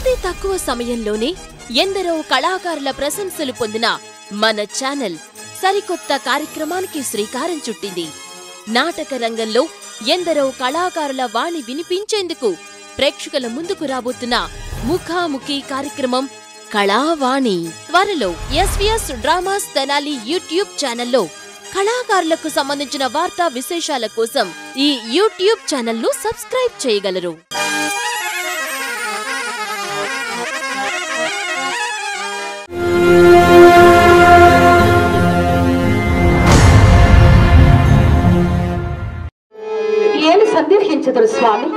అతి తక్కువ సమయంలోనే ఎందరో కళాకారుల ప్రశంసలు పొందిన మన ఛానల్ సరికొత్త కార్యక్రమానికి శ్రీకారం చుట్టింది నాటక రంగంలో ఎందరో కళాకారుల వాణి వినిపించేందుకు ప్రేక్షకుల ముందుకు రాబోతున్న ముఖాముఖి కార్యక్రమం కళావాణి త్వరలో ఎస్వీఎస్ డ్రామాస్ తెనాలి యూట్యూబ్ ఛానల్లో కళాకారులకు సంబంధించిన వార్తా విశేషాల కోసం ఈ యూట్యూబ్ ఛానల్ను సబ్స్క్రైబ్ చేయగలరు ಏನು ಸಂದೇಹಿಸಿದರು ಸ್ವಾಮಿ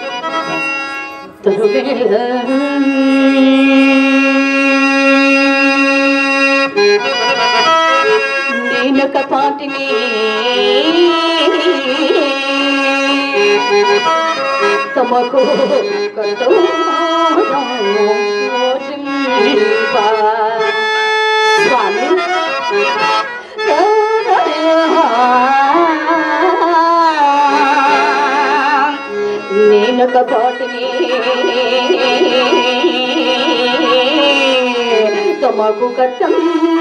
ತರುವೇಳ నేనొక పాటిని తమకు స్వామి నేనొక పాటిని తమకు కట్టం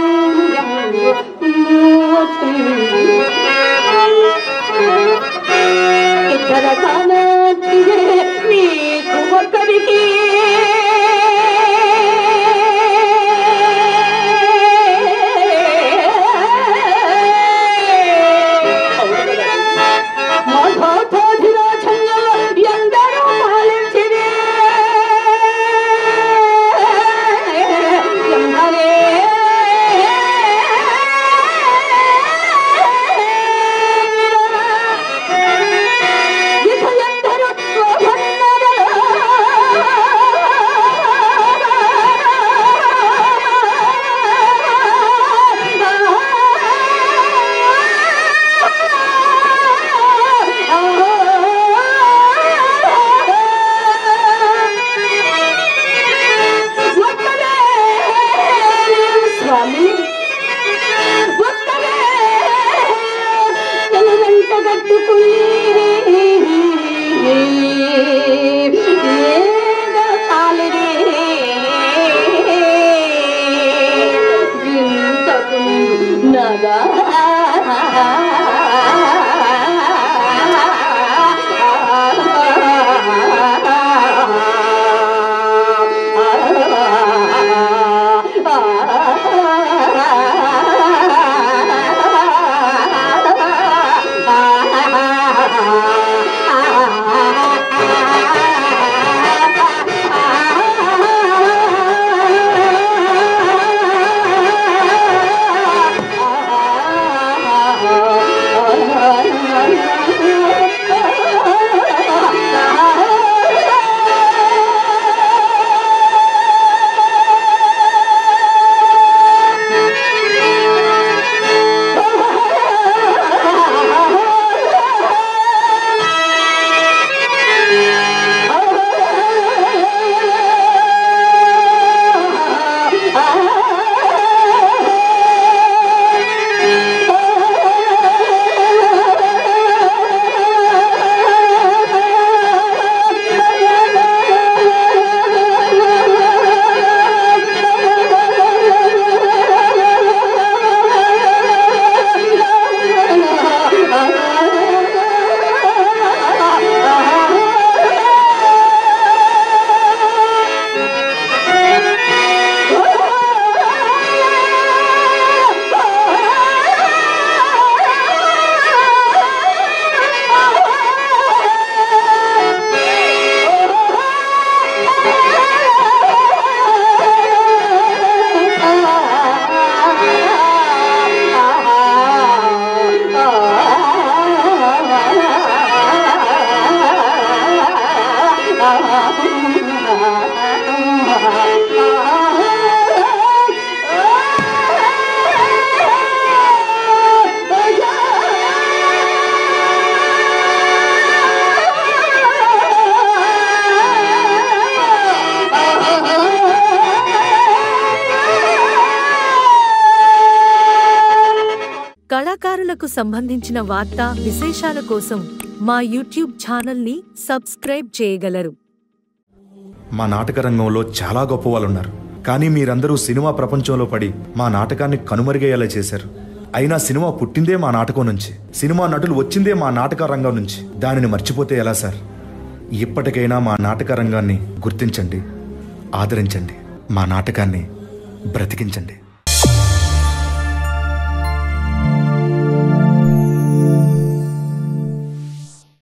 ఇతర కాలే నీకు ఒక్కడికి మధోధోధిరాజంలో ఎందరో పాలించిరే ఎందరే ఇక ఎందరో స్వామి ఒక్కడే తన వెంట కట్టుకుని ఏదో చాలిరే ఇంతకు నగా కళాకారులకు సంబంధించిన వార్తా విశేషాల కోసం మా యూట్యూబ్ ఛానల్ని సబ్స్క్రైబ్ చేయగలరు మా నాటక రంగంలో చాలా గొప్ప వాళ్ళు ఉన్నారు కానీ మీరందరూ సినిమా ప్రపంచంలో పడి మా నాటకాన్ని కనుమరుగయ్యేలా చేశారు అయినా సినిమా పుట్టిందే మా నాటకం నుంచి సినిమా నటులు వచ్చిందే మా నాటక రంగం నుంచి దానిని మర్చిపోతే ఎలా సార్ ఇప్పటికైనా మా నాటక రంగాన్ని గుర్తించండి ఆదరించండి మా నాటకాన్ని బ్రతికించండి